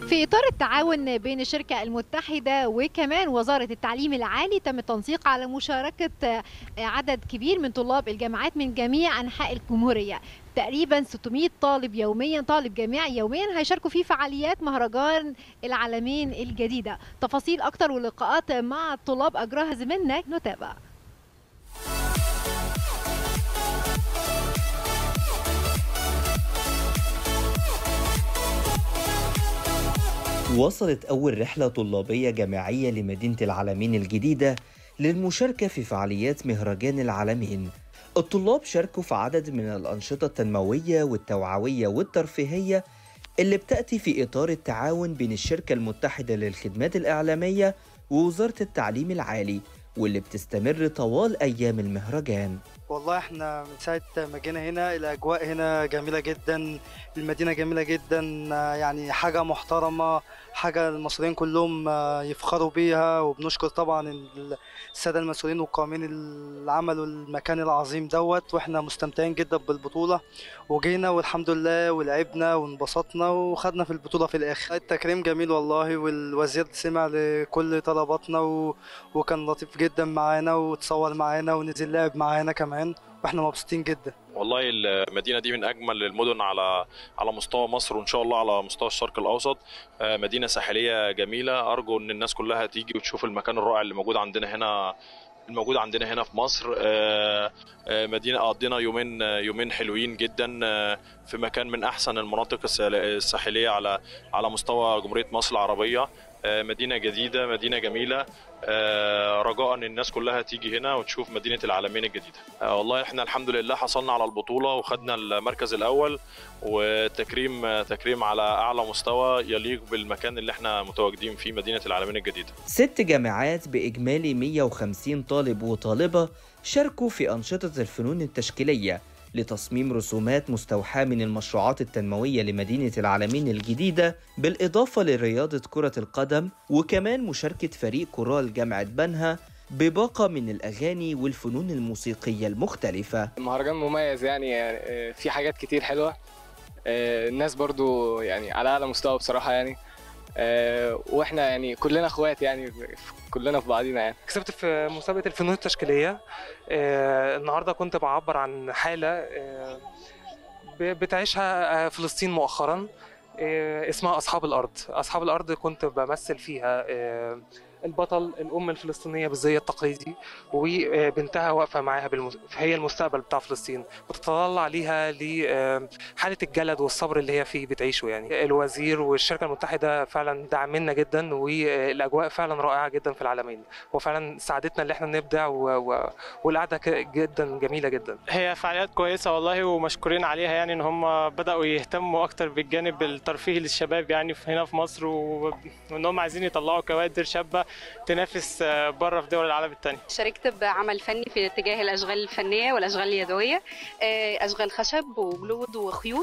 في إطار التعاون بين الشركة المتحدة وكمان وزارة التعليم العالي تم التنسيق على مشاركة عدد كبير من طلاب الجامعات من جميع أنحاء الجمهورية تقريبا 600 طالب يوميا طالب جامعي يوميا هيشاركوا في فعاليات مهرجان العالمين الجديدة تفاصيل أكتر ولقاءات مع الطلاب أجراها زميلنا نتابع وصلت أول رحلة طلابية جامعية لمدينة العالمين الجديدة للمشاركة في فعاليات مهرجان العالمين الطلاب شاركوا في عدد من الأنشطة التنموية والتوعوية والترفيهية اللي بتأتي في إطار التعاون بين الشركة المتحدة للخدمات الإعلامية ووزارة التعليم العالي واللي بتستمر طوال أيام المهرجان والله احنا من ساعة ما جينا هنا الأجواء هنا جميلة جدا المدينة جميلة جدا يعني حاجة محترمة حاجة المصريين كلهم يفخروا بيها وبنشكر طبعا السادة المسؤولين والقائمين اللي عملوا المكان العظيم دوت واحنا مستمتعين جدا بالبطولة وجينا والحمد لله ولعبنا وانبسطنا وخدنا في البطولة في الآخر التكريم جميل والله والوزير سمع لكل طلباتنا و... وكان لطيف جدا معانا وتصور معانا ونزل لعب معانا كمان واحنا مبسوطين جدا والله المدينه دي من اجمل المدن على على مستوى مصر وان شاء الله على مستوى الشرق الاوسط مدينه ساحليه جميله ارجو ان الناس كلها تيجي وتشوف المكان الرائع اللي موجود عندنا هنا الموجود عندنا هنا في مصر مدينه قضينا يومين يومين حلوين جدا في مكان من احسن المناطق الساحليه على على مستوى جمهوريه مصر العربيه مدينة جديدة مدينة جميلة رجاء ان الناس كلها تيجي هنا وتشوف مدينة العالمين الجديدة والله احنا الحمد لله حصلنا على البطولة وخدنا المركز الاول وتكريم تكريم على اعلى مستوى يليق بالمكان اللي احنا متواجدين فيه مدينة العالمين الجديدة ست جامعات باجمالي 150 طالب وطالبة شاركوا في أنشطة الفنون التشكيلية لتصميم رسومات مستوحاة من المشروعات التنموية لمدينة العالمين الجديدة بالإضافة لرياضة كرة القدم وكمان مشاركة فريق كورال جامعة بنها بباقة من الأغاني والفنون الموسيقية المختلفة مهرجان مميز يعني في حاجات كتير حلوة الناس برضو يعني على أعلى مستوى بصراحة يعني واحنا يعني كلنا اخوات يعني كلنا في بعضينا يعني كسبت في مسابقه الفنون التشكيليه النهارده كنت بعبر عن حاله بتعيشها فلسطين مؤخرا اسمها اصحاب الارض اصحاب الارض كنت بمثل فيها البطل الام الفلسطينيه بالزي التقليدي وبنتها واقفه معاها بالمس... هي المستقبل بتاع فلسطين وتتطلع ليها لحاله الجلد والصبر اللي هي فيه بتعيشه يعني الوزير والشركه المتحده فعلا دعمنا جدا والاجواء فعلا رائعه جدا في العالمين وفعلا ساعدتنا ان احنا نبدع و... و... والقعده جدا جميله جدا هي فعاليات كويسه والله ومشكورين عليها يعني ان هم بداوا يهتموا اكتر بالجانب الترفيهي للشباب يعني هنا في مصر و... وان هم عايزين يطلعوا كوادر شابه تنافس بره في دول العالم الثانيه شاركت بعمل فني في اتجاه الاشغال الفنيه والاشغال اليدويه اشغال خشب وجلود وخيوط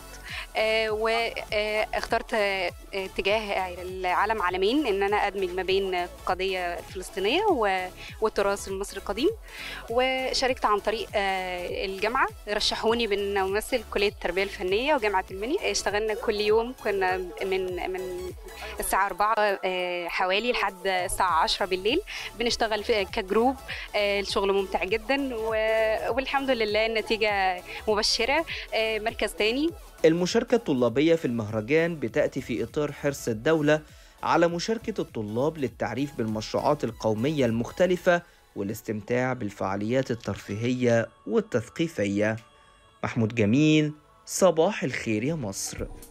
واخترت اتجاه العالم عالمين ان انا ادمج ما بين القضيه الفلسطينيه والتراث المصري القديم وشاركت عن طريق الجامعه رشحوني بان امثل كليه التربيه الفنيه وجامعه المنيا اشتغلنا كل يوم كنا من من الساعه 4 حوالي لحد الساعه 10 بالليل بنشتغل كجروب الشغل ممتع جدا والحمد لله النتيجه مبشره مركز تاني المشاركة الطلابية في المهرجان بتأتي في إطار حرص الدولة على مشاركة الطلاب للتعريف بالمشروعات القومية المختلفة والاستمتاع بالفعاليات الترفيهية والتثقيفية محمود جميل صباح الخير يا مصر